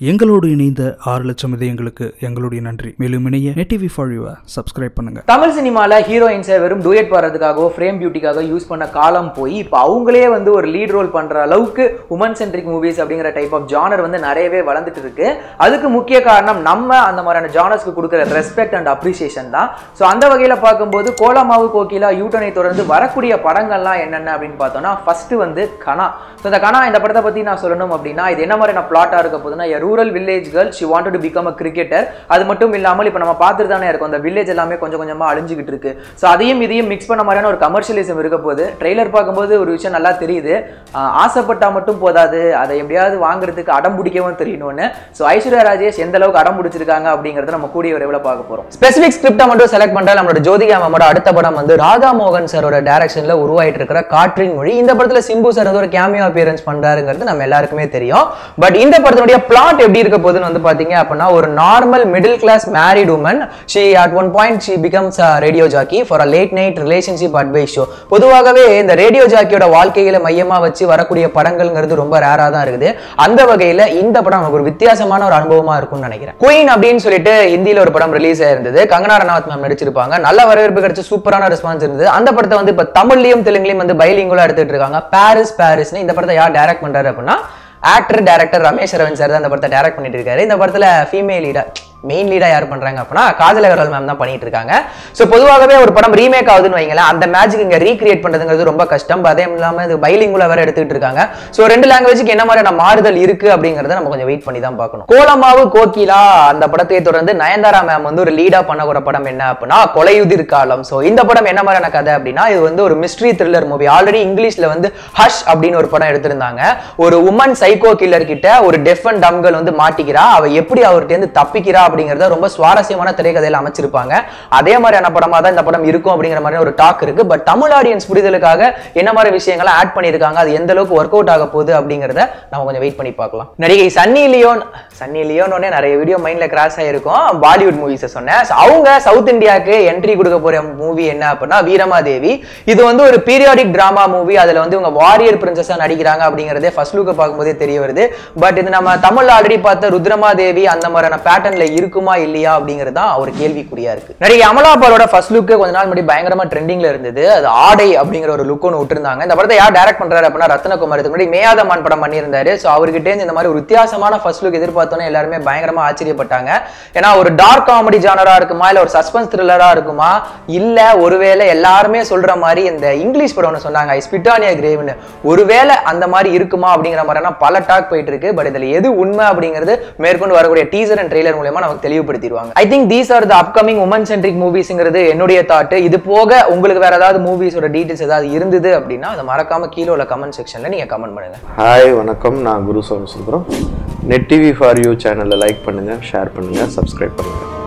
எங்களோடு இணைந்த ஆறு லட்சம் இதயங்களுக்கு எங்களுடைய நன்றி மேலும் இணைய நெட்டிவி ஃபார் யூவை சப்ஸ்கிரைப் பண்ணுங்க தமிழ் சினிமால ஹீரோயின்ஸை வெறும் டூயட் பாடுறதுக்காகவோ ஃப்ரேம் பியூட்டிக்காக யூஸ் பண்ண காலம் போய் இப்போ அவங்களே வந்து ஒரு லீட் ரோல் பண்ற அளவுக்கு உமன் சென்ட்ரிக் மூவிஸ் அப்படிங்கிற டைப் ஆஃப் ஜானர் வந்து நிறையவே வளர்ந்துட்டு இருக்கு அதுக்கு முக்கிய காரணம் நம்ம அந்த மாதிரியான ஜானர்ஸ்க்கு கொடுக்குற ரெஸ்பெக்ட் அண்ட் அப்ரிசியேஷன் தான் ஸோ அந்த வகையில் பார்க்கும்போது கோலமாவு கோகிலா யூட்டனை தொடர்ந்து வரக்கூடிய படங்கள்லாம் என்னென்ன அப்படின்னு பார்த்தோம்னா ஃபர்ஸ்ட் வந்து கனா ஸோ இந்த கனா இந்த படத்தை பற்றி நான் சொல்லணும் அப்படின்னா இது என்ன மாதிரியான பிளாட்டாக இருக்க போதுன்னா rural village girl she wanted to become a cricketer அது மட்டும் இல்லாமல் இப்போ நம்ம பார்த்துட்டு தானே இருக்கோம் அந்த வில்லேஜ் எல்லாமே கொஞ்சம் கொஞ்சமாக அழிஞ்சுக்கிட்டு இருக்கு ஸோ அதையும் இதையும் மிக்ஸ் பண்ண மாதிரியான ஒரு கமர்ஷியலிசம் இருக்க போது ட்ரெய்லர் பார்க்கும்போது ஒரு விஷயம் நல்லா தெரியுது ஆஹ் ஆசைப்பட்டா மட்டும் போதாது அதை எப்படியாவது வாங்குறதுக்கு அடம் பிடிக்கவும் தெரியணும்னு ஸோ ஐஸ்வர்யா ராஜேஷ் எந்த அளவுக்கு அடம் பிடிச்சிருக்காங்க அப்படிங்கறத நம்ம கூடிய விரைவில் பார்க்க போறோம் ஸ்பெசிபிக் ஸ்கிரிப்டை மட்டும் செலக்ட் பண்ற நம்மளோட ஜோதிகா மேமோட அடுத்த படம் வந்து ராதா மோகன் சாரோட டைரக்ஷன்ல உருவாயிட்டு இருக்கிற காற்றின் மொழி இந்த படத்துல சிம்பு சார் வந்து ஒரு கேமியோ அப்பியரன்ஸ் பண்றாருங்கிறது நம்ம எல்லாருக்குமே தெரியும் பட் இந்த படத்தினுடைய பிளாட் எப்படி இருக்க போகுதுன்னு வந்து பாத்தீங்க அப்படின்னா ஒரு normal middle class married woman she at one point she becomes radio jockey for a late night relationship advice show பொதுவாகவே இந்த ரேடியோ ஜாக்கியோட வாழ்க்கையில மையமா வச்சு வரக்கூடிய படங்கள்ங்கிறது ரொம்ப ரேரா தான் இருக்குது அந்த வகையில இந்த படம் நமக்கு ஒரு வித்தியாசமான ஒரு அனுபவமா இருக்கும்னு நினைக்கிறேன் குயின் அப்படின்னு சொல்லிட்டு ஹிந்தியில ஒரு படம் ரிலீஸ் ஆயிருந்தது கங்கனா ரனாவத் மேம் நடிச்சிருப்பாங்க நல்ல வரவேற்பு கிடைச்சு சூப்பரான ரெஸ்பான்ஸ் இருந்தது அந்த படத்தை வந்து இப்ப தமிழ்லயும் தெலுங்குலயும் வந்து பைலிங்குலா எடுத்துட்டு இருக்காங்க பாரிஸ் பாரிஸ்னு இந்த படத்தை யார் டைரக்ட் பண்றாரு அப்படின்னா actor director Ramesh Aravind sir தான் இந்த படத்தை டைரக்ட் பண்ணிட்டு இருக்காரு இந்த படத்துல ஃபீமேல் லீடா மெயின் லீடா யார் பண்றாங்க அப்படின்னா காஜல் அகர்வால் மேம் தான் பண்ணிட்டு இருக்காங்க ஸோ பொதுவாகவே ஒரு படம் ரீமேக் ஆகுதுன்னு வைங்களேன் அந்த மேஜிக் இங்க ரீக்ரியேட் பண்றதுங்கிறது ரொம்ப கஷ்டம் அதே இல்லாம இது பைலிங்குல வேற எடுத்துக்கிட்டு இருக்காங்க ஸோ ரெண்டு லாங்குவேஜுக்கு என்ன மாதிரியான மாறுதல் இருக்கு அப்படிங்கறத நம்ம கொஞ்சம் வெயிட் பண்ணி தான் பார்க்கணும் கோலமாவு கோகிலா அந்த படத்தை தொடர்ந்து நயன்தாரா மேம் வந்து ஒரு லீடா பண்ண ஒரு படம் என்ன அப்படின்னா கொலையுதிர் காலம் ஸோ இந்த படம் என்ன மாதிரியான கதை அப்படின்னா இது வந்து ஒரு மிஸ்ட்ரி த்ரில்லர் மூவி ஆல்ரெடி இங்கிலீஷ்ல வந்து ஹஷ் அப்படின்னு ஒரு படம் எடுத்திருந்தாங்க ஒரு உமன் சைக்கோ கில்லர் கிட்ட ஒரு டெஃப் அண்ட் டம்கள் வந்து மாட்டிக்கிறா அவ எப்படி அவர்கிட்ட இருந்து தப்பிக்கிறா அப்படிங்கறத ரொம்ப சுவாரஸ்யமான திரைக்கதையில அமைச்சிருப்பாங்க அதே மாதிரியான படமா தான் இந்த படம் இருக்கும் அப்படிங்கிற மாதிரி ஒரு டாக் இருக்கு பட் தமிழ் ஆடியன்ஸ் புரிதலுக்காக என்ன மாதிரி விஷயங்களை ஆட் பண்ணியிருக்காங்க அது எந்த அளவுக்கு ஒர்க் அவுட் ஆக போகுது அப்படிங்கறத நம்ம கொஞ்சம் வெயிட் பண்ணி பார்க்கலாம் நடிகை சன்னி லியோன் சன்னி லியோன் நிறைய வீடியோ மைண்ட்ல கிராஸ் ஆயிருக்கும் பாலிவுட் மூவிஸை சொன்னேன் So, அவங்க சவுத் இந்தியாவுக்கு என்ட்ரி கொடுக்க போற மூவி என்ன அப்படின்னா வீரமாதேவி இது வந்து ஒரு பீரியாடிக் டிராமா மூவி அதுல வந்து இவங்க வாரியர் பிரின்சஸா நடிக்கிறாங்க அப்படிங்கறதே ஃபர்ஸ்ட் லுக்கை பார்க்கும்போதே தெரிய வருது பட் இது நம்ம தமிழ்ல ஆல்ரெடி பார்த்த ருத்ரமாதேவி அந்த மாதிரியான பேட்டர்ன்ல இருக்குமா இல்லையா அப்படிங்கிறது தான் ஒரு கேள்விக்குறியா இருக்கு நடிகை அமலா பாலோட ஃபர்ஸ்ட் லுக்கு கொஞ்ச நாள் முன்னாடி பயங்கரமா ட்ரெண்டிங்ல இருந்தது அது ஆடை அப்படிங்கிற ஒரு லுக் ஒன்று விட்டுருந்தாங்க இந்த படத்தை யார் டைரக்ட் பண்றாரு அப்படின்னா ரத்னகுமார் இதுக்கு முன்னாடி மேயாதமான் படம் பண்ணியிருந்தாரு ஸோ அவர்கிட்ட இருந்து இந்த மாதிரி ஒரு வித்தியாசமான ஃபர்ஸ்ட் லுக் எதிர்பார்த்தோன்னே எல்லாருமே பயங்கரமா ஆச்சரியப்பட்டாங்க ஏன்னா ஒரு டார்க் காமெடி ஜானரா இருக்குமா இல்ல ஒரு சஸ்பென்ஸ் த்ரில்லரா இருக்குமா இல்ல ஒருவேளை எல்லாருமே சொல்ற மாதிரி இந்த இங்கிலீஷ் படம் ஒன்று சொன்னாங்க ஸ்பிட்டானியா கிரேவ்னு ஒருவேளை அந்த மாதிரி இருக்குமா அப்படிங்கிற மாதிரியான பல டாக் போயிட்டு இருக்கு பட் இதுல எது உண்மை அப்படிங்கிறது மேற்கொண்டு வரக்கூடிய டீசர் அண்ட் ட்ரெய்லர் மூலமா நமக்கு தெளிவுபடுத்திடுவாங்க I think these are the upcoming woman centric மூவிஸ்ங்கிறது என்னுடைய தாட் இது போக உங்களுக்கு வேற ஏதாவது மூவிஸோட டீடைல்ஸ் ஏதாவது இருந்தது அப்படின்னா அதை மறக்காம கீழே உள்ள கமெண்ட் செக்ஷன்ல நீங்க கமெண்ட் பண்ணுங்க ஹாய் வணக்கம் நான் Guru Somasundaram Net TV for you சேனலை லைக் பண்ணுங்கள் ஷேர் பண்ணுங்கள் சப்ஸ்கிரைப் பண்ணுங்கள்